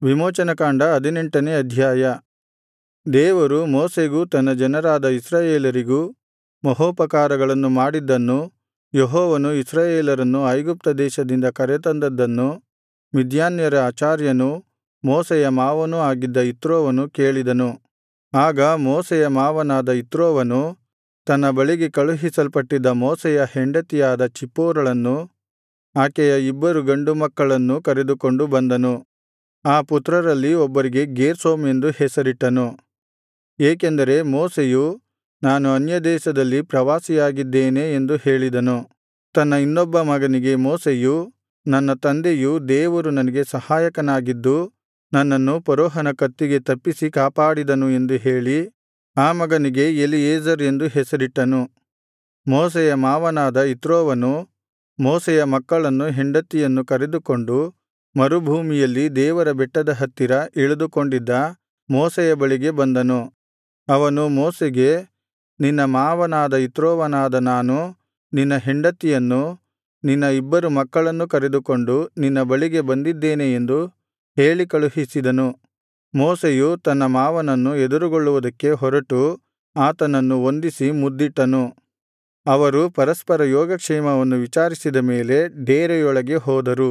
ವಿಮೋಚನಕಾಂಡ ಹದಿನೆಂಟನೇ ಅಧ್ಯಾಯ ದೇವರು ಮೋಶೆಗೂ ತನ್ನ ಜನರಾದ ಇಸ್ರಾಯೇಲರಿಗೂ ಮಹೋಪಕಾರಗಳನ್ನು ಮಾಡಿದ್ದನ್ನೂ ಯೆಹೋವನು ಇಸ್ರಾಯೇಲರನ್ನು ಐಗುಪ್ತ ದೇಶದಿಂದ ಕರೆತಂದದ್ದನ್ನು ಮಿದ್ಯಾನ್ಯರ ಆಚಾರ್ಯನೂ ಮೋಶೆಯ ಮಾವನೂ ಆಗಿದ್ದ ಇತ್ರೋವನು ಕೇಳಿದನು ಆಗ ಮೋಶೆಯ ಮಾವನಾದ ಇತ್ರೋವನು ತನ್ನ ಬಳಿಗೆ ಕಳುಹಿಸಲ್ಪಟ್ಟಿದ್ದ ಮೋಶೆಯ ಹೆಂಡತಿಯಾದ ಚಿಪ್ಪೋರಳನ್ನೂ ಆಕೆಯ ಇಬ್ಬರು ಗಂಡು ಮಕ್ಕಳನ್ನೂ ಕರೆದುಕೊಂಡು ಬಂದನು ಆ ಪುತ್ರರಲ್ಲಿ ಒಬ್ಬರಿಗೆ ಗೇರ್ಷೋಮ್ ಎಂದು ಹೆಸರಿಟ್ಟನು ಏಕೆಂದರೆ ಮೋಶೆಯು ನಾನು ಅನ್ಯದೇಶದಲ್ಲಿ ಪ್ರವಾಸಿಯಾಗಿದ್ದೇನೆ ಎಂದು ಹೇಳಿದನು ತನ್ನ ಇನ್ನೊಬ್ಬ ಮಗನಿಗೆ ಮೋಶೆಯು ನನ್ನ ತಂದೆಯು ದೇವರು ನನಗೆ ಸಹಾಯಕನಾಗಿದ್ದು ನನ್ನನ್ನು ಫರೋಹನ ಕತ್ತಿಗೆ ತಪ್ಪಿಸಿ ಕಾಪಾಡಿದನು ಎಂದು ಹೇಳಿ ಆ ಮಗನಿಗೆ ಎಲೀಯೆಜೆರ್ ಎಂದು ಹೆಸರಿಟ್ಟನು ಮೋಶೆಯ ಮಾವನಾದ ಇತ್ರೋವನು ಮೋಶೆಯ ಮಕ್ಕಳನ್ನು ಹೆಂಡತಿಯನ್ನು ಕರೆದುಕೊಂಡು ಮರುಭೂಮಿಯಲ್ಲಿ ದೇವರ ಬೆಟ್ಟದ ಹತ್ತಿರ ಇಳಿದುಕೊಂಡಿದ್ದ ಮೋಶೆಯ ಬಳಿಗೆ ಬಂದನು ಅವನು ಮೋಶೆಗೆ ನಿನ್ನ ಮಾವನಾದ ಇತ್ರೋವನಾದ ನಾನು ನಿನ್ನ ಹೆಂಡತಿಯನ್ನು ನಿನ್ನ ಇಬ್ಬರು ಮಕ್ಕಳನ್ನು ಕರೆದುಕೊಂಡು ನಿನ್ನ ಬಳಿಗೆ ಬಂದಿದ್ದೇನೆ ಎಂದು ಹೇಳಿ ಕಳುಹಿಸಿದನು ಮೋಶೆಯು ತನ್ನ ಮಾವನನ್ನು ಎದುರುಗೊಳ್ಳುವುದಕ್ಕೆ ಹೊರಟು ಆತನನ್ನು ವಂದಿಸಿ ಮುದ್ದಿಟ್ಟನು ಅವರು ಪರಸ್ಪರ ಯೋಗಕ್ಷೇಮವನ್ನು ವಿಚಾರಿಸಿದ ಮೇಲೆ ಡೇರೆಯೊಳಗೆ ಹೋದರು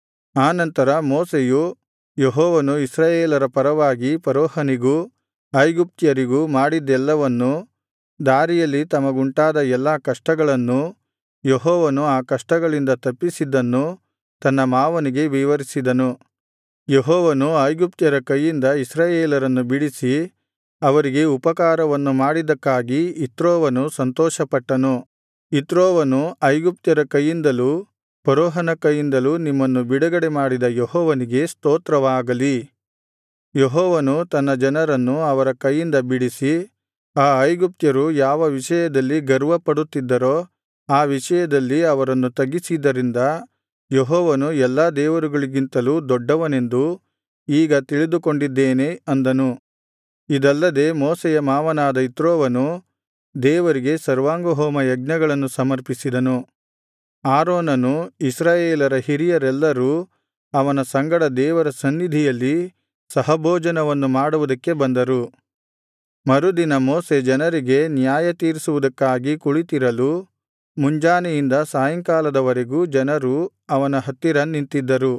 ಆನಂತರ ಮೋಶೆಯು ಯೆಹೋವನು ಇಸ್ರಾಯೇಲರ ಪರವಾಗಿ ಫರೋಹನಿಗೂ ಐಗುಪ್ತ್ಯರಿಗೂ ಮಾಡಿದ್ದೆಲ್ಲವನ್ನೂ ದಾರಿಯಲ್ಲಿ ತಮಗುಂಟಾದ ಎಲ್ಲಾ ಕಷ್ಟಗಳನ್ನೂ ಯೆಹೋವನು ಆ ಕಷ್ಟಗಳಿಂದ ತಪ್ಪಿಸಿದ್ದನ್ನೂ ತನ್ನ ಮಾವನಿಗೆ ವಿವರಿಸಿದನು ಯೆಹೋವನು ಐಗುಪ್ತ್ಯರ ಕೈಯಿಂದ ಇಸ್ರಾಯೇಲರನ್ನು ಬಿಡಿಸಿ ಅವರಿಗೆ ಉಪಕಾರವನ್ನು ಮಾಡಿದ್ದಕ್ಕಾಗಿ ಇತ್ರೋವನು ಸಂತೋಷಪಟ್ಟನು ಇತ್ರೋವನು ಐಗುಪ್ತ್ಯರ ಕೈಯಿಂದಲೂ ಫರೋಹನ ಕೈಯಿಂದಲೂ ನಿಮ್ಮನ್ನು ಬಿಡುಗಡೆ ಮಾಡಿದ ಯೆಹೋವನಿಗೆ ಸ್ತೋತ್ರವಾಗಲಿ ಯೆಹೋವನು ತನ್ನ ಜನರನ್ನು ಅವರ ಕೈಯಿಂದ ಬಿಡಿಸಿ ಆ ಐಗುಪ್ತ್ಯರು ಯಾವ ವಿಷಯದಲ್ಲಿ ಗರ್ವಪಡುತ್ತಿದ್ದರೋ ಆ ವಿಷಯದಲ್ಲಿ ಅವರನ್ನು ತಗ್ಗಿಸಿದ್ದರಿಂದ ಯೆಹೋವನು ಎಲ್ಲಾ ದೇವರುಗಳಿಗಿಂತಲೂ ದೊಡ್ಡವನೆಂದು ಈಗ ತಿಳಿದುಕೊಂಡಿದ್ದೇನೆ ಅಂದನು ಇದಲ್ಲದೆ ಮೋಶೆಯ ಮಾವನಾದ ಇತ್ರೋವನು ದೇವರಿಗೆ ಸರ್ವಾಂಗಹೋಮ ಯಜ್ಞಗಳನ್ನು ಸಮರ್ಪಿಸಿದನು ಆರೋನನೂ ಇಸ್ರಾಯೇಲರ ಹಿರಿಯರೆಲ್ಲರೂ ಅವನ ಸಂಗಡ ದೇವರ ಸನ್ನಿಧಿಯಲ್ಲಿ ಸಹಭೋಜನವನ್ನು ಮಾಡುವುದಕ್ಕೆ ಬಂದರು ಮರುದಿನ ಮೋಶೆ ಜನರಿಗೆ ನ್ಯಾಯತೀರಿಸುವುದಕ್ಕಾಗಿ ಕುಳಿತಿರಲು ಮುಂಜಾನೆಯಿಂದ ಸಾಯಂಕಾಲದವರೆಗೂ ಜನರು ಅವನ ಹತ್ತಿರ ನಿಂತಿದ್ದರು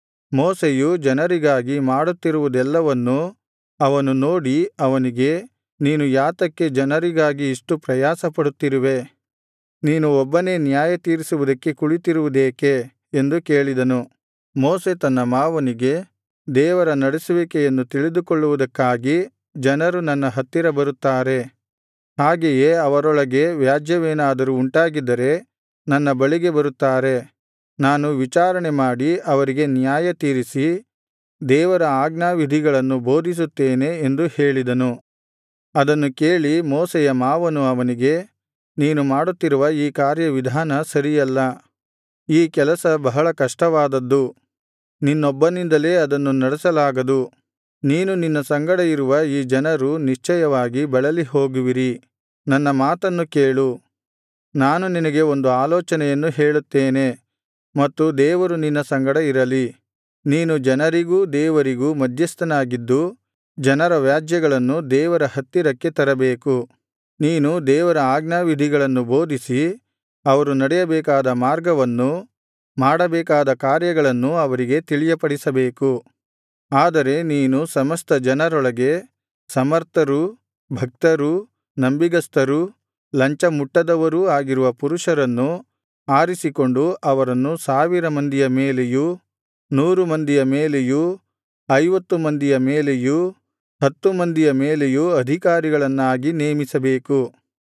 ಮೋಶೆಯು ಜನರಿಗಾಗಿ ಮಾಡುತ್ತಿರುವುದೆಲ್ಲವನ್ನೂ ಅವನು ನೋಡಿ ಅವನಿಗೆ ನೀನು ಯಾತಕ್ಕೆ ಜನರಿಗಾಗಿ ಇಷ್ಟು ಪ್ರಯಾಸಪಡುತ್ತಿರುವೆ ನೀನು ಒಬ್ಬನೇ ನ್ಯಾಯತೀರಿಸುವುದಕ್ಕೆ ಕುಳಿತಿರುವುದೇಕೆ ಎಂದು ಕೇಳಿದನು ಮೋಶೆ ತನ್ನ ಮಾವನಿಗೆ ದೇವರ ನಡೆಸುವಿಕೆಯನ್ನು ತಿಳಿದುಕೊಳ್ಳುವುದಕ್ಕಾಗಿ ಜನರು ನನ್ನ ಹತ್ತಿರ ಬರುತ್ತಾರೆ ಹಾಗೆಯೇ ಅವರೊಳಗೆ ವ್ಯಾಜ್ಯವೇನಾದರೂ ಉಂಟಾಗಿದ್ದರೆ ನನ್ನ ಬಳಿಗೆ ಬರುತ್ತಾರೆ ನಾನು ವಿಚಾರಣೆ ಮಾಡಿ ಅವರಿಗೆ ನ್ಯಾಯತೀರಿಸಿ ದೇವರ ಆಜ್ಞಾವಿಧಿಗಳನ್ನು ಬೋಧಿಸುತ್ತೇನೆ ಎಂದು ಹೇಳಿದನು ಅದನ್ನು ಕೇಳಿ ಮೋಶೆಯ ಮಾವನು ಅವನಿಗೆ ನೀನು ಮಾಡುತ್ತಿರುವ ಈ ಕಾರ್ಯವಿಧಾನ ಸರಿಯಲ್ಲ ಈ ಕೆಲಸ ಬಹಳ ಕಷ್ಟವಾದದ್ದು ನಿನ್ನೊಬ್ಬನಿಂದಲೇ ಅದನ್ನು ನಡೆಸಲಾಗದು ನೀನು ನಿನ್ನ ಸಂಗಡ ಇರುವ ಈ ಜನರು ನಿಶ್ಚಯವಾಗಿ ಬಳಲಿ ಹೋಗುವಿರಿ ನನ್ನ ಮಾತನ್ನು ಕೇಳು ನಾನು ನಿನಗೆ ಒಂದು ಆಲೋಚನೆಯನ್ನು ಹೇಳುತ್ತೇನೆ ಮತ್ತು ದೇವರು ನಿನ್ನ ಸಂಗಡ ಇರಲಿ ನೀನು ಜನರಿಗೂ ದೇವರಿಗೂ ಮಧ್ಯಸ್ಥನಾಗಿದ್ದು ಜನರ ವ್ಯಾಜ್ಯಗಳನ್ನು ದೇವರ ಹತ್ತಿರಕ್ಕೆ ತರಬೇಕು ನೀನು ದೇವರ ಆಜ್ಞಾವಿಧಿಗಳನ್ನು ಬೋಧಿಸಿ ಅವರು ನಡೆಯಬೇಕಾದ ಮಾರ್ಗವನ್ನೂ ಮಾಡಬೇಕಾದ ಕಾರ್ಯಗಳನ್ನೂ ಅವರಿಗೆ ತಿಳಿಯಪಡಿಸಬೇಕು ಆದರೆ ನೀನು ಸಮಸ್ತ ಜನರೊಳಗೆ ಸಮರ್ಥರೂ ಭಕ್ತರೂ ನಂಬಿಗಸ್ತರೂ ಲಂಚ ಮುಟ್ಟದವರೂ ಆಗಿರುವ ಪುರುಷರನ್ನು ಆರಿಸಿಕೊಂಡು ಅವರನ್ನು ಸಾವಿರ ಮಂದಿಯ ಮೇಲೆಯೂ ನೂರು ಮಂದಿಯ ಮೇಲೆಯೂ ಐವತ್ತು ಮಂದಿಯ ಮೇಲೆಯೂ ಹತ್ತು ಮಂದಿಯ ಮೇಲೆಯೂ ಅಧಿಕಾರಿಗಳನ್ನಾಗಿ ನೇಮಿಸಬೇಕು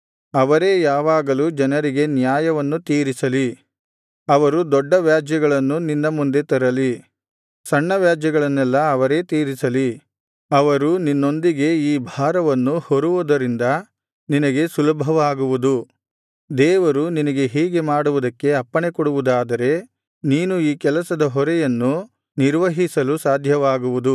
ಅವರೇ ಯಾವಾಗಲೂ ಜನರಿಗೆ ನ್ಯಾಯವನ್ನು ತೀರಿಸಲಿ ಅವರು ದೊಡ್ಡ ವ್ಯಾಜ್ಯಗಳನ್ನು ನಿನ್ನ ಮುಂದೆ ತರಲಿ ಸಣ್ಣ ವ್ಯಾಜ್ಯಗಳನ್ನೆಲ್ಲಾ ಅವರೇ ತೀರಿಸಲಿ ಅವರು ನಿನ್ನೊಂದಿಗೆ ಈ ಭಾರವನ್ನು ಹೊರುವುದರಿಂದ ನಿನಗೆ ಸುಲಭವಾಗುವುದು ದೇವರು ನಿನಗೆ ಹೀಗೆ ಮಾಡುವುದಕ್ಕೆ ಅಪ್ಪಣೆಕೊಡುವುದಾದರೆ ನೀನು ಈ ಕೆಲಸದ ಹೊರೆಯನ್ನು ನಿರ್ವಹಿಸಲು ಸಾಧ್ಯವಾಗುವುದು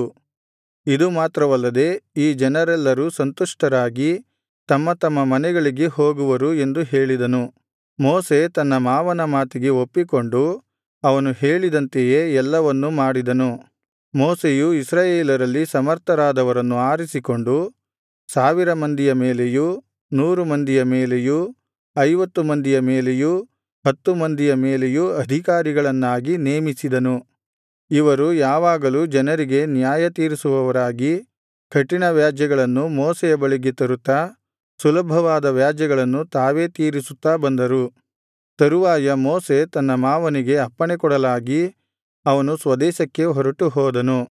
ಇದು ಮಾತ್ರವಲ್ಲದೆ ಈ ಜನರೆಲ್ಲರೂ ಸಂತುಷ್ಟರಾಗಿ ತಮ್ಮ ತಮ್ಮ ಮನೆಗಳಿಗೆ ಹೋಗುವರು ಎಂದು ಹೇಳಿದನು ಮೋಶೆ ತನ್ನ ಮಾವನ ಮಾತಿಗೆ ಒಪ್ಪಿಕೊಂಡು ಅವನು ಹೇಳಿದಂತೆಯೇ ಎಲ್ಲವನ್ನೂ ಮಾಡಿದನು ಮೋಶೆಯು ಇಸ್ರಾಯೇಲರಲ್ಲಿ ಸಮರ್ಥರಾದವರನ್ನು ಆರಿಸಿಕೊಂಡು ಸಾವಿರ ಮಂದಿಯ ಮೇಲೆಯೂ ನೂರು ಮಂದಿಯ ಮೇಲೆಯೂ ಐವತ್ತು ಮಂದಿಯ ಮೇಲೆಯೂ ಹತ್ತು ಮಂದಿಯ ಮೇಲೆಯೂ ಅಧಿಕಾರಿಗಳನ್ನಾಗಿ ನೇಮಿಸಿದನು ಇವರು ಯಾವಾಗಲೂ ಜನರಿಗೆ ನ್ಯಾಯತೀರಿಸುವವರಾಗಿ ಕಠಿಣ ವ್ಯಾಜ್ಯಗಳನ್ನು ಮೋಶೆಯ ಬಳಿಗೆ ತರುತ್ತಾ ಸುಲಭವಾದ ವ್ಯಾಜ್ಯಗಳನ್ನು ತಾವೇ ತೀರಿಸುತ್ತಾ ಬಂದರು ತರುವಾಯ ಮೋಶೆ ತನ್ನ ಮಾವನಿಗೆ ಅಪ್ಪಣೆಕೊಡಲಾಗಿ ಅವನು ಸ್ವದೇಶಕ್ಕೆ ಹೊರಟುಹೋದನು